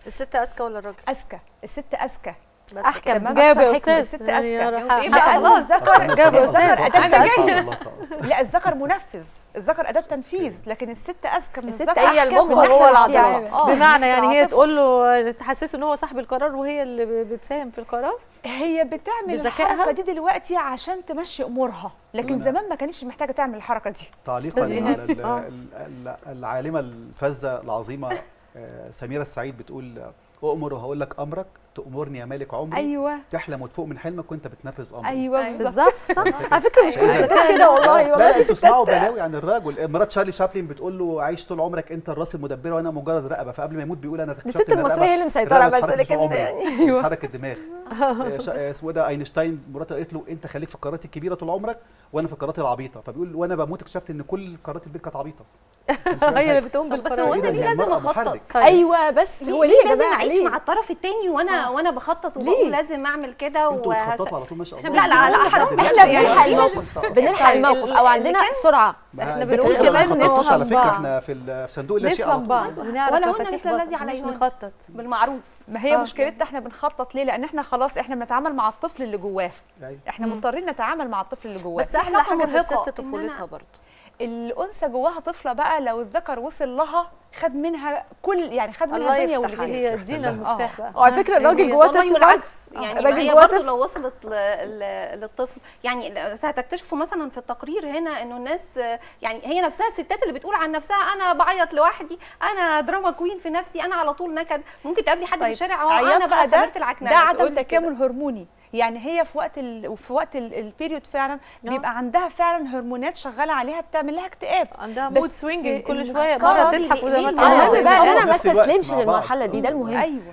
الست اذكى ولا الراجل اذكى الست اذكى بس أحكم. لما جاب بحصل يا حكمة أستاذ. الست يعني اذكى راح- يبقى حق. خلاص الذكر جاب يا الذكر أستاذ. اداه أنا تنفيذ لا الذكر منفذ الذكر اداه تنفيذ لكن الست اذكى من الست الذكر هي أحكم المخ من وهو ناحية العضلات. الاستيعاب. آه، من بمعنى ناحية يعني هي العاطفة. تقول له تحسسه ان هو صاحب القرار وهي اللي ب- بتساهم في القرار هي بتعمل بذكائها؟ الحركه دي دلوقتي عشان تمشي امورها لكن أنا- زمان ما كانتش محتاجه تعمل الحركه دي تعليقا أستاذ على إيهاب. ال- آه. ال- ال- العالمه الفذه العظيمه آه، سميره السعيد بتقول اؤمر وهقول لك امرك تامرني يا مالك عمري ايوه تحلم وتفوق من حلمك وانت بتنفذ امرك ايوه أيوة. بالظبط بالظبط صح على فكره مش كل أيوة. الستات كده والله لا والله لا في انتوا تسمعوا ستات بلاوي عن الرجل مرات شارلي شابلين بتقول له عايش طول عمرك انت الراس المدبره وانا مجرد رقبه فقبل ما يموت بيقول انا اكتشفت الست إن المصريه الرقبة- هي اللي مسيطره الرقبة بس بتتحرك لكن طول عمري. يعني بتحرك الدماغ آه، ش- آه، اسمه إيه ده اينشتاين مراته قالت له انت خليك في القرارات الكبيره طول عمرك وانا في القرارات العبيطه فبيقول وانا بموت اكتشفت ان كل قرارات البيت كانت عبيطه هي اللي بتقوم طب بس بالقرار هو إيه انا ده؟ ليه هي لازم المرأة اخطط محرك. ايوه بس ليه هو ليه ليه يا لازم جماعه اعيش ليه مع الطرف التاني وانا وانا بخطط ليه؟ وبقول لازم اعمل كده انتوا وهس- بتخططوا على طول ما شاء الله لا لا لا حرام احنا يعني بنلحق ليه الموقف لازم- بنلحق طيب، الموقف ال- او اللي عندنا كان- سرعه ما احنا البيت بنقول هي ما كمان بنخططش على نفهم فكره بعض. احنا في ال- في صندوق لا شيء على نفهم طول. بعض بنعرف ولا هن مفاتيح مثل الذي بعض، مش عليهن. نخطط بالمعروف ما هي آه. مشكلتنا احنا بنخطط ليه لان احنا خلاص احنا بنتعامل مع الطفل اللي جواه أيوة. احنا مم. مضطرين نتعامل مع الطفل اللي جواه بس احلى علاقة حاجه في الست مرهقة، إن طفولتها أنا- برضه الانثى جواها طفله بقى لو الذكر وصل لها خد منها كل يعني خد منها الله الدنيا يفتح واللي عليك. فيها هي ادينا المفتاح بقى وعلى فكره الراجل هي- جواه والله طفل والعكس برضه. يعني الراجل ما هي جواه برضه طفل. لو وصلت ل- ل- للطفل يعني هتكتشفوا مثلا في التقرير هنا انه الناس يعني هي نفسها الستات اللي بتقول عن نفسها انا بعيط لوحدي انا دراما كوين في نفسي انا على طول نكد ممكن تقابلي حد في طيب، الشارع اه انا عياطها بقى ده خبرت العكننه ده عدم تقول لي كده. تكامل هرموني يعني هي في وقت ال... في وقت ال- البيريود فعلا بيبقى عندها فعلا هرمونات شغاله عليها بتعمل لها اكتئاب عندها بس مود سوينج كل شويه المختار مره دي تضحك ليه- وزي ما ليه تعالى المهم زي المهم بقى ما ان هو. انا ما نفس الوقت استسلمش مع بعض. للمرحله دي ده المهم ايوه